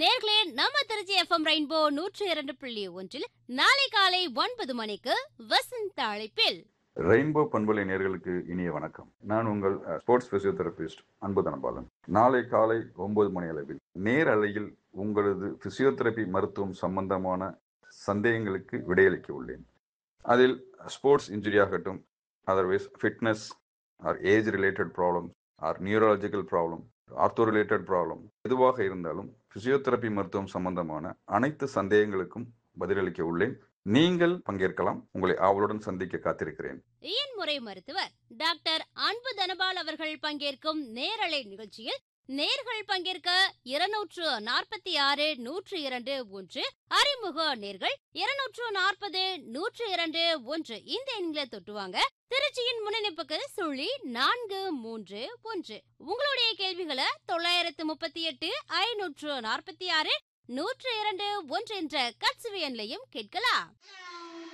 நேர்களே நம்ம Trichy FM rainbow நூற்றி இரண்டு புள்ளி ஒன்றில் நாளை காலை ஒன்பது மணிக்கு வசந்த அழைப்பில் ரெயின்போ பண்பலை நேர்களுக்கு இனிய வணக்கம் நான் உங்கள் அஹ், ஸ்போர்ட்ஸ் பிசியோதெரபிஸ்ட் அன்பு தனபாலன் நாளை காலை ஒன்பது மணி அளவில் நேர் அலையில் உங்களது பிசியோதெரபி மருத்துவம் சம்பந்தமான சந்தேகங்களுக்கு விடையளிக்க உள்ளேன் அதில் ஸ்போர்ட்ஸ் இன்ஜுரி ஆகட்டும் otherwise fitness or age related problem or neurological problem ortho related problem எதுவாக இருந்தாலும் பிசியோதெரபி மருத்துவம் சம்பந்தமான அனைத்து சந்தேகங்களுக்கும் பதிலளிக்க உள்ளேன் நீங்கள் பங்கேற்கலாம் உங்களை ஆவலுடன் சந்திக்க காத்திருக்கிறேன் இயன்முறை மருத்துவர் டாக்டர் அன்பு தனபால் அவர்கள் பங்கேற்கும் நேரலை நிகழ்ச்சியில் நேர்கள் பங்கேற்க இருநூற்று நாற்பத்தி ஆறு நூற்று இரண்டு ஒன்று அறிமுக நேர்கள் இருநூற்று நாற்பது நூற்று இரண்டு ஒன்று இந்த எண்களை தொட்டுவாங்க திருச்சியின் முன்னணிப்புக்கு சுழி நான்கு மூன்று ஒன்று உங்களுடைய கேள்விகளை தொள்ளாயிரத்து முப்பத்தி எட்டு ஐநூற்று நாற்பத்தி ஆறு நூற்று இரண்டு ஒன்று என்ற கட்சுவி எண்லையும் கேட்கலாம்